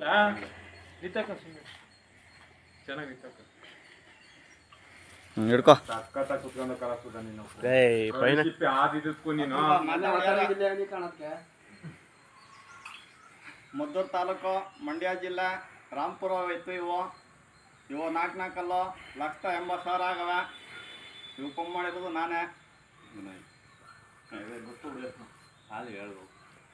ನಿಂತಕ್ಕ ಚೆನ್ನಾಗಿ ನಿಂತಕ್ಕ ಹಿಡ್ಕೋ ಸಕ್ಕತ್ತಾಗಿ ಕುತ್ಕೊಂಡು ಕಳಿಸ್ಬಿಟ್ಟ ನೀನು ಏಯ್ ಪೈನ ಸಿಪ್ಪೆ ಆದಿದ್ದಕ್ಕೂ ನೀನು ಮದ್ದೂರು ತಾಲೂಕು ಮಂಡ್ಯ ಜಿಲ್ಲೆ ರಾಂಪುರ ಇತ್ತು ಇವು ಇವು ನಾಲ್ಕು ನಾಲ್ಕಲ್ಲು ಲಕ್ಷ ಎಂಬತ್ತು ಸಾವಿರ ಆಗವೆ ಇವು ಕಮ್ಮಿ ಮಾಡಿರೋದು ನಾನೇ ಇದು ಗೊತ್ತು ಬಿಡು. ಹಾಲು ಹೇಳ್ಬೇಕು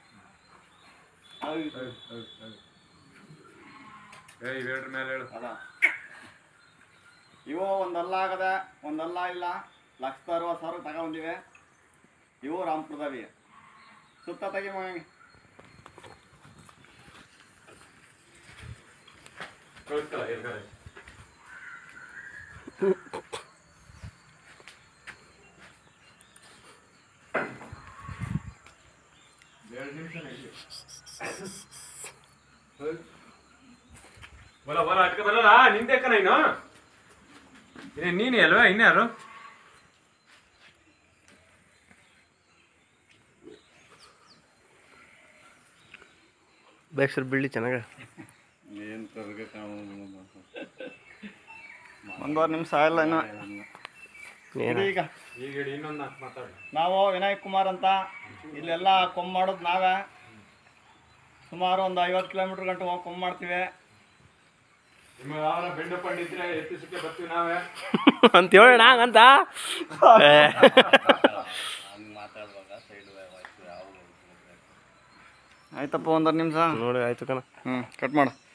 ಏಯ್, ಏಯ್, ಏಯ್. ಏಯ್ ಇವೆರಡ್ರ ಮೇಲೆ ಹೇಳು ಅದ ಇವು ಒಂದಲ್ಲ ಆಗದೆ ಒಂದಲ್ಲ ಇಲ್ಲ ಲಕ್ಷದ ಅರವತ್ತು ಸಾವಿರ ತಗೊಂಡಿವೆ ಇವು ರಾಂಪುರದವಿ ಸುತ್ತ ತೆಗಿ ಮಗನಿಗೆ ಕಳಿಸ್ಕಲ್ಲ ಎಲ್ಗಾರೆ ಎರಡು ನಿಮಿಷನೇ ಇದೆ. ಬಲ ಬಲ ಅಟ್ಕ ಬರಲ್ಲ ನಿಂದೆ ಕಣ ಇನ್ನು ಏ, ನೀನೇ ಅಲ್ವಾ ಇನ್ಯಾರು ಬೇಕ್ಸರ್ ಬೀಳಿ ಚೆನ್ನಾಗ ಏನು ಒಂದೂವರೆ ನಿಮಿಷ ಆಗಿಲ್ಲ ಇನ್ನು ಏನು ಈಗ ಈಗ ಇಡಿ, ಇನ್ನೊಂದು ನಾಲ್ಕು ಮಾತಾಡಿ ನಾವು ವಿನಾಯಕ್ ಕುಮಾರ್ ಅಂತ ಇಲ್ಲೆಲ್ಲ ಕೊಂಬ್ ಮಾಡೋದು ನಾವೇ ಸುಮಾರು ಒಂದು ಐವತ್ತು ಕಿಲೋಮೀಟ್ರ್ ಗಂಟೆ ಹೋಗಿ ಕೊಂಬ್ ಮಾಡ್ತೀವಿ ನಿಮಗೆ ಯಾವಾಗ ಬೆಂಡ ಪಂಡಿದ್ರೆ ಎತ್ತಿಸಕ್ಕೆ ಬರ್ತೀವಿ ನಾವೇ ಅಂತ ಹೇಳೋಣ ಹಂಗಂತ ಏ, ಆಯ್ತಪ್ಪ ಒಂದೂವರೆ ನಿಮಿಷ ನೋಡಿ ಆಯ್ತು ಕಣ ಹ್ಞೂ ಕಟ್ ಮಾಡು